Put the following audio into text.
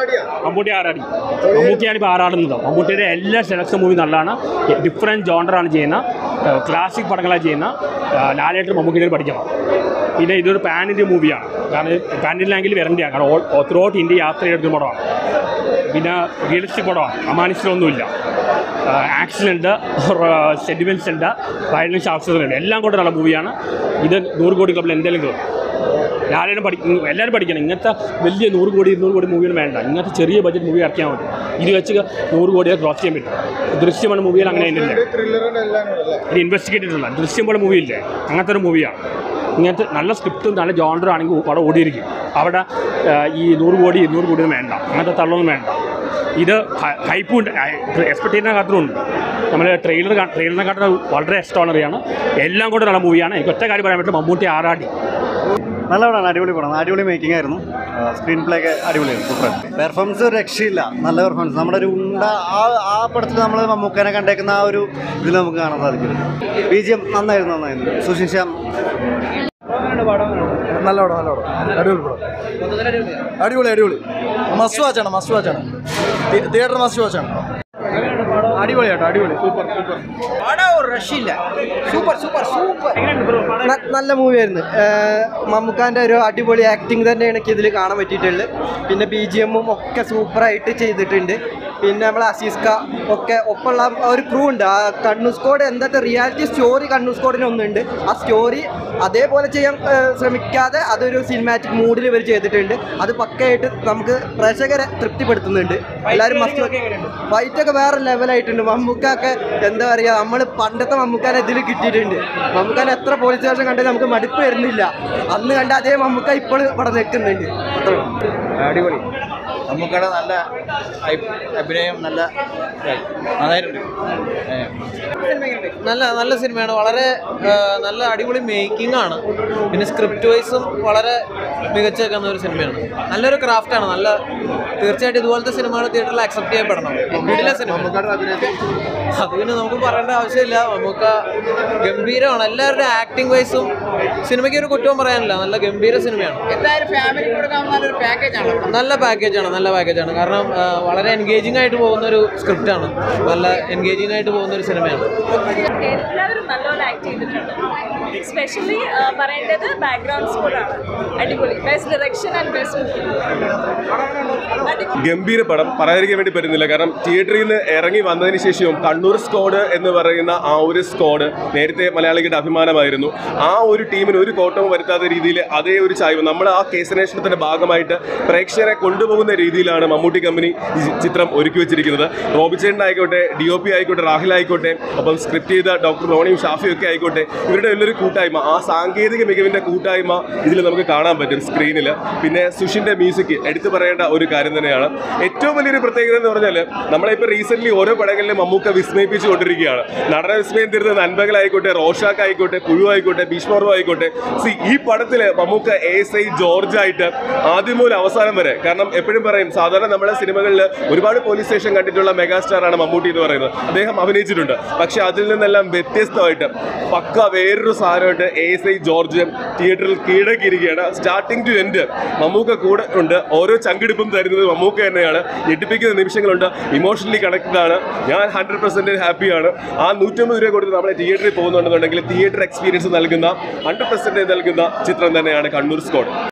മമ്മൂട്ടി ആറാടി മമ്മൂട്ടിയാണ് ഇപ്പോൾ ആറാടുന്നത് മമ്മൂട്ടിയുടെ എല്ലാ സെലക്ഷൻ മൂവി നല്ലതാണ് ഡിഫറെൻറ്റ് ജോണ്ടറാണ് ചെയ്യുന്ന ക്ലാസിക് പടങ്ങളാണ് ചെയ്യുന്ന ലാലേട്ടർ മമ്മൂട്ടിയുടെ പഠിക്കണം പിന്നെ ഇതൊരു പാൻ ഇന്ത്യ മൂവിയാണ് കാരണം പാൻ ഇന്ത്യ ലാംഗ്വേജിൽ വരേണ്ടതാണ് കാരണം ഓൾ ത്രൂ ഔട്ട് ഇന്ത്യ യാത്ര ചെയ്തെടുത്ത പടമാണ് പിന്നെ റിയലിസ്റ്റിക് പടമാണ് അമാനുഷികമൊന്നുമില്ല ആക്ഷൻ ഉണ്ട് സെൻറ്റിമെൻറ്റ്സ് ഉണ്ട് വയലൻസ് ശാസ്ത്രങ്ങളുണ്ട് എല്ലാം കൊണ്ട് നല്ല മൂവിയാണ് ഇത് നൂറ് കോടി ക്ലബിൽ എന്തെങ്കിലും കയറും ലാലേട്ടൻ പഠി എല്ലാവരും പഠിക്കണം ഇങ്ങനത്തെ വലിയ നൂറ് കോടി ഇരുന്നൂറ് കോടി മൂവിയൊന്നും വേണ്ട ഇങ്ങനത്തെ ചെറിയ ബഡ്ജറ്റ് മൂവി ഇറക്കിയാൽ മതി ഇത് വെച്ച് നൂറ് കോടിയെ ക്രോസ് ചെയ്യാൻ പറ്റും ദൃശ്യമാണ് മൂവിയിൽ അങ്ങനെ ഇല്ല ഇത് ഇൻവെസ്റ്റിഗേറ്റഡ് ഉള്ള ദൃശ്യം പോലെ മൂവി ഇല്ലേ അങ്ങനത്തെ ഒരു മൂവിയാണ് ഇങ്ങനത്തെ നല്ല സ്ക്രിപ്റ്റും നല്ല ജോണ്ടറും ആണെങ്കിൽ പടം ഓടിയിരിക്കും അവിടെ ആ, ഈ നൂറ് കോടി ഇരുന്നൂറ് കോടി ഒന്നും വേണ്ട അങ്ങനത്തെ തള്ളൊന്നും വേണ്ട ഇത് ഹൈപ്പും ഉണ്ട് എക്സ്പെക്ട് ചെയ്യുന്ന കാട്ടുമുണ്ട് നമ്മൾ ട്രെയിലർ ട്രെയിലറിനെ കാട്ടുന്ന വളരെ എക്സ്ട്രോണറിയാണ് എല്ലാം കൊണ്ട് നല്ല മൂവിയാണ് എനിക്ക് ഒറ്റ കാര്യം പറയാൻ പറ്റും മമ്മൂട്ടി ആറാടി നല്ല പടമാണ് അടിപൊളി പടം അടിപൊളി മേക്കിംഗ് ആയിരുന്നു സ്ക്രീൻ പ്ലേ ഒക്കെ അടിപൊളിയായിരുന്നു സൂപ്പർ പെർഫോമൻസ് ഒരു രക്ഷയില്ല നല്ല പെർഫോമൻസ് നമ്മുടെ ഒരു ഉണ്ട ആ ആ പടത്തിൽ നമ്മൾ മമ്മൂക്കനെ കണ്ടേക്കുന്ന ആ ഒരു ഇതിൽ നമുക്ക് കാണാൻ സാധിക്കും ബി ജി എം നന്നായിരുന്നു നന്നായിരുന്നു സുശീൽ ശ്യാം നല്ല പടം നല്ല പടം അടിപൊളി പടം അടിപൊളി അടിപൊളി മസ്റ്റ് വാച്ചാണ് മസ്റ്റ് വാച്ചാണ് തിയേറ്റർ മസ്റ്റ് വാച്ചാണ് അടിപൊളി കേട്ടോ അടിപൊളി സൂപ്പർ സൂപ്പർ പടം ഒരു രക്ഷയില്ല സൂപ്പർ സൂപ്പർ സൂപ്പർ നല്ല മൂവിയായിരുന്നു മമ്മൂക്കാൻ്റെ ഒരു അടിപൊളി ആക്ടിങ് തന്നെയാണ് എനിക്ക് ഇതിൽ കാണാൻ പറ്റിയിട്ടുള്ളത് പിന്നെ ബി ജി എമ്മും ഒക്കെ സൂപ്പറായിട്ട് ചെയ്തിട്ടുണ്ട് പിന്നെ നമ്മൾ അസീസ്ക ഒക്കെ ഒപ്പമുള്ള ആ ഒരു ക്രൂ ഉണ്ട് ആ കണ്ണൂർ സ്കോഡ് എന്താ റിയാലിറ്റി സ്റ്റോറി കണ്ണൂർ സ്കോഡിന് ഒന്നുണ്ട് ആ സ്റ്റോറി അതേപോലെ ചെയ്യാൻ ആ, ശ്രമിക്കാതെ അതൊരു സിനിമാറ്റിക് മൂഡിൽ ഇവർ ചെയ്തിട്ടുണ്ട് അത് പക്കയായിട്ട് നമുക്ക് പ്രേക്ഷകരെ തൃപ്തിപ്പെടുത്തുന്നുണ്ട് എല്ലാവരും മസ്റ്റ് ഫൈറ്റൊക്കെ വേറെ ലെവലായിട്ടുണ്ട് മമ്മൂക്കൊക്കെ എന്താ പറയുക നമ്മൾ പണ്ടത്തെ മമ്മൂക്കാനെ ഇതിൽ കിട്ടിയിട്ടുണ്ട് മമ്മൂക്കാനെ എത്ര പോലീസ് സ്റ്റേഷൻ കണ്ടാലും നമുക്ക് മടുപ്പ് വരുന്നില്ല അന്ന് കണ്ട അതേ മമ്മൂക്ക ഇപ്പോൾ ഇവിടെ നിൽക്കുന്നുണ്ട് അത്രേ ഉള്ളൂ. അടിപൊളി നമുക്കടെ നല്ല അഭിനയം നല്ല നന്നായിട്ടുണ്ട് നല്ല നല്ല സിനിമയാണ് വളരെ ആ, നല്ല അടിപൊളി മേക്കിംഗ് ആണ് പിന്നെ സ്ക്രിപ്റ്റ് വൈസും വളരെ മികച്ച വെക്കുന്ന ഒരു സിനിമയാണ് നല്ലൊരു ക്രാഫ്റ്റാണ് നല്ല തീർച്ചയായിട്ടും ഇതുപോലത്തെ സിനിമകൾ തിയേറ്ററിൽ അക്സെപ്റ്റ് ചെയ്യപ്പെടണം വീട്ടിലെ സിനിമ അത് പിന്നെ നമുക്ക് പറയേണ്ട ആവശ്യമില്ല നമുക്ക് ഗംഭീരമാണ് എല്ലാവരുടെയും ആക്ടിങ് വൈസും സിനിമയ്ക്ക് ഒരു കുറ്റവും പറയാനില്ല നല്ല ഗംഭീര സിനിമയാണ് എന്തായാലും ഫാമിലി കൊടുക്കാൻ നല്ലൊരു പാക്കേജ് ആണ് നല്ല പാക്കേജാണ് നല്ല പാക്കേജാണ് കാരണം ആ, വളരെ എൻഗേജിംഗ് ആയിട്ട് പോകുന്ന ഒരു സ്ക്രിപ്റ്റാണ് നല്ല എൻഗേജിംഗ് ആയിട്ട് പോകുന്ന ഒരു സിനിമയാണ് എല്ലാവരും നല്ലോണം ആക്ട് ചെയ്തിട്ടുണ്ട് സ്പെഷ്യലി പറയേണ്ടത് ബാക്ക്ഗ്രൗണ്ട് സ്കോറാണ് അടിപൊളി ബെസ്റ്റ് ഡയറക്ഷൻ ആൻഡ് ബെസ്റ്റ് ഗംഭീര പടം പറയാതിരിക്കാൻ വേണ്ടി പറ്റുന്നില്ല കാരണം തിയേറ്ററിൽ നിന്ന് ഇറങ്ങി വന്നതിന് ശേഷവും കണ്ണൂർ സ്ക്വാഡ് എന്ന് പറയുന്ന ആ ഒരു സ്ക്വാഡ് നേരത്തെ മലയാളികളുടെ അഭിമാനമായിരുന്നു ആ ഒരു ടീമിന് ഒരു കോട്ടവും വരുത്താത്ത രീതിയിൽ അതേ ഒരു ചായ്വ് നമ്മൾ ആ കേസന്വേഷണത്തിന്റെ ഭാഗമായിട്ട് പ്രേക്ഷകരെ കൊണ്ടുപോകുന്ന രീതിയിലാണ് മമ്മൂട്ടി കമ്പനി ഈ ചിത്രം ഒരുക്കി വെച്ചിരിക്കുന്നത് റോബിച്ചേട്ടൻ ആയിക്കോട്ടെ ഡി ഒ പി ആയിക്കോട്ടെ രാഹുൽ ആയിക്കോട്ടെ ഒപ്പം സ്ക്രിപ്റ്റ് ചെയ്ത ഡോക്ടർ റോണിയും ഷാഫിയും ഒക്കെ ആയിക്കോട്ടെ ഇവരുടെ വലിയൊരു കൂട്ടായ്മ ആ സാങ്കേതിക മികവിന്റെ കൂട്ടായ്മ ഇതിൽ നമുക്ക് കാണാൻ പറ്റും സ്ക്രീനിൽ പിന്നെ സുഷിന്റെ മ്യൂസിക് എടുത്തു പറയേണ്ട ഒരു കാര്യം തന്നെയാണ് ഏറ്റവും വലിയൊരു പ്രത്യേകത എന്ന് പറഞ്ഞാൽ നമ്മളിപ്പോൾ റീസെന്റ് ഓരോ പടങ്ങളിലും മമ്മൂക്ക വിസ്മയിപ്പിച്ചു കൊണ്ടിരിക്കുകയാണ് നടന വിസ്മയം തരുന്ന നൻപകളായിക്കോട്ടെ റോഷാക്ക് ആയിക്കോട്ടെ പുഴു ആയിക്കോട്ടെ ഭീഷ്മർവ് ആയിക്കോട്ടെ സി ഈ പടത്തിൽ മമ്മൂക്ക എസ് ഐ ജോർജ് ആയിട്ട് ആദ്യം മുതൽ അവസാനം വരെ കാരണം എപ്പോഴും പറയും സാധാരണ നമ്മുടെ സിനിമകളിൽ ഒരുപാട് പോലീസ് സ്റ്റേഷൻ കണ്ടിട്ടുള്ള മെഗാസ്റ്റാർ ആണ് മമ്മൂട്ടി എന്ന് പറയുന്നത് അദ്ദേഹം അഭിനയിച്ചിട്ടുണ്ട് പക്ഷെ അതിൽ നിന്നെല്ലാം വ്യത്യസ്തമായിട്ട് പക്ക വേറൊരു സാധനമായിട്ട് എസ് ഐ ജോർജ് തിയേറ്ററിൽ കീഴടക്കിയിരിക്കുകയാണ് സ്റ്റാർട്ടിംഗ് ടു എൻഡ് മമ്മൂക്ക കൂടെ ഉണ്ട് ഓരോ ചങ്കിടിപ്പും തരുന്നത് മമ്മൂക്ക തന്നെയാണ് ഞെട്ടിപ്പിക്കുന്ന നിമിഷങ്ങളുണ്ട് ഇമോഷണലി കണക്റ്റഡ് ആണ് ഞാൻ ഹൺഡ്രഡ് പെർസെൻറ്റേജ് ഹാപ്പിയാണ് ആ നൂറ്റമ്പത് രൂപ കൊടുത്ത് നമ്മളെ തിയേറ്ററിൽ പോകുന്നുണ്ടെന്നുണ്ടെങ്കിൽ തിയേറ്റർ എക്സ്പീരിയൻസ് നൽകുന്ന ഹൺഡ്രഡ് പെർസെൻറ്റേജ് നൽകുന്ന ചിത്രം തന്നെയാണ് കണ്ണൂർ സ്കോഡ്